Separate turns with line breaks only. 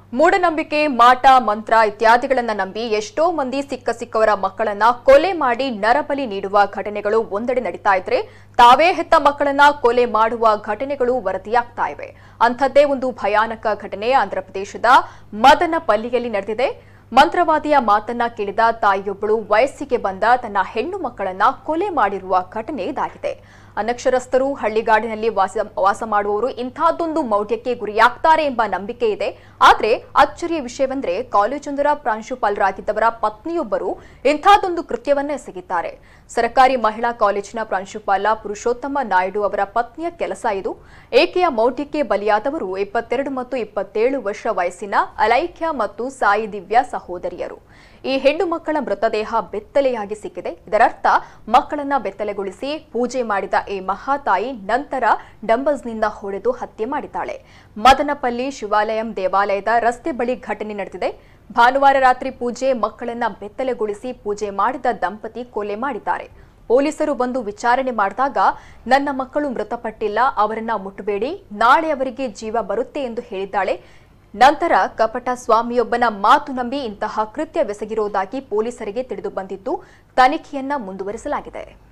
ಮೂಢನಂಬಿಕೆ ಮಾಟ ಮಂತ್ರ ಇತ್ಯಾದಿಗಳನ್ನ ನಂಬಿ ಎಷ್ಟೋ ಮಂದಿ ಸಿಕ್ಕ ಸಿಕ್ಕವರ ಮಕ್ಕಳನ್ನ ಕೊಲೆ ಮಾಡಿ ನರಬಲಿ ನೀಡುವ ಘಟನೆಗಳು ಒಂದೆಡೆ ನಡೀತಾ ಇದ್ರೆ ತಾವೇ ಹೆತ್ತ ಮಕ್ಕಳನ್ನ ಕೊಲೆ ಮಾಡುವ ಘಟನೆಗಳು ವರದಿಯಾಗ್ತಾ ಇವೆ ಅಂಥದ್ದೇ ಒಂದು ಭಯಾನಕ ಘಟನೆ ಆಂಧ್ರಪ್ರದೇಶದ ಮದನಪಲ್ಲಿಯಲ್ಲಿ ನಡೆದಿದೆ ಮಂತ್ರವಾದಿಯ ಮಾತನ್ನ ಕೇಳಿದ ತಾಯಿಯೊಬ್ಬಳು ವಯಸ್ಸಿಗೆ ಬಂದ ತನ್ನ ಹೆಣ್ಣು ಮಕ್ಕಳನ್ನ ಕೊಲೆ ಮಾಡಿರುವ ಘಟನೆ ಇದಾಗಿದೆ ಅನಕ್ಷರಸ್ಥರು ಹಳ್ಳಿಗಾಡಿನಲ್ಲಿ ವಾಸ ವಾಸ ಮಾಡುವವರು ಇಂಥದ್ದೊಂದು ಮೌಢ್ಯಕ್ಕೆ ಗುರಿಯಾಗ್ತಾರೆ ಎಂಬ ನಂಬಿಕೆ ಇದೆ ಆದ್ರೆ ಅಚ್ಚರಿಯ ವಿಷಯವೆಂದ್ರೆ ಕಾಲೇಜೊಂದರ ಪ್ರಾಂಶುಪಾಲರಾಗಿದ್ದವರ ಪತ್ನಿಯೊಬ್ಬರು ಇಂಥದ್ದೊಂದು ಕೃತ್ಯವನ್ನ ಎಸಗಿದ್ದಾರೆ ಸರ್ಕಾರಿ ಮಹಿಳಾ ಕಾಲೇಜಿನ ಪ್ರಾಂಶುಪಾಲ ಪುರುಷೋತ್ತಮ ನಾಯ್ಡು ಅವರ ಪತ್ನಿಯ ಕೆಲಸ ಇದು ಏಕೆಯ ಮೌಢ್ಯಕ್ಕೆ ಬಲಿಯಾದವರು ಇಪ್ಪತ್ತೆರಡು ಮತ್ತು ಇಪ್ಪತ್ತೇಳು ವರ್ಷ ವಯಸ್ಸಿನ ಅಲೈಖ್ಯ ಮತ್ತು ಸಾಯಿ ದಿವ್ಯ ಸಹೋದರಿಯರು ಈ ಹೆಣ್ಣು ಮಕ್ಕಳ ಮೃತದೇಹ ಬೆತ್ತಲೆಯಾಗಿ ಸಿಕ್ಕಿದೆ ಇದರರ್ಥ ಮಕ್ಕಳನ್ನ ಬೆತ್ತಲೆಗೊಳಿಸಿ ಪೂಜೆ ಮಾಡಿದ ಈ ಮಹಾತಾಯಿ ನಂತರ ಡಂಬಲ್ಸ್ನಿಂದ ಹೊಡೆದು ಹತ್ಯೆ ಮಾಡಿದ್ದಾಳೆ ಮದನಪಲ್ಲಿ ಶಿವಾಲಯಂ ದೇವಾಲಯದ ರಸ್ತೆ ಬಳಿ ಘಟನೆ ನಡೆದಿದೆ ಭಾನುವಾರ ರಾತ್ರಿ ಪೂಜೆ ಮಕ್ಕಳನ್ನ ಬೆತ್ತಲೆಗೊಳಿಸಿ ಪೂಜೆ ಮಾಡಿದ ದಂಪತಿ ಕೊಲೆ ಮಾಡಿದ್ದಾರೆ ಪೊಲೀಸರು ಬಂದು ವಿಚಾರಣೆ ಮಾಡಿದಾಗ ನನ್ನ ಮಕ್ಕಳು ಮೃತಪಟ್ಟಿಲ್ಲ ಅವರನ್ನ ಮುಟ್ಟಬೇಡಿ ನಾಳೆ ಅವರಿಗೆ ಜೀವ ಬರುತ್ತೆ ಎಂದು ಹೇಳಿದ್ದಾಳೆ ನಂತರ ಕಪಟ ಸ್ವಾಮಿಯೊಬ್ಬನ ಮಾತು ನಂಬಿ ಇಂತಹ ಕೃತ್ಯವೆಸಗಿರುವುದಾಗಿ ಪೊಲೀಸರಿಗೆ ತಿಳಿದು ಬಂದಿದ್ದು ತನಿಖೆಯನ್ನ ಮುಂದುವರಿಸಲಾಗಿದೆ